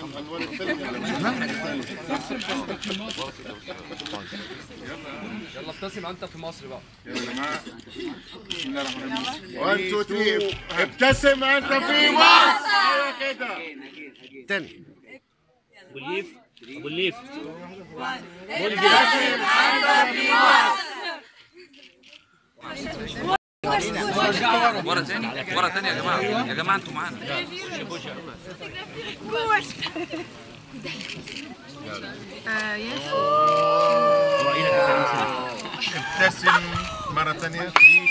عنوان الفيلم يا جماعه يلا ابتسم انت في مصر بقى يا جماعه بسم الله الرحمن الرحيم 1 2 3 ابتسم انت في مصر ايوه كده تاني ابو الليف ابو الليف ورا تاني ورا تاني يا جماعه يا جماعه انتوا معانا ابتسم مره ثانيه 3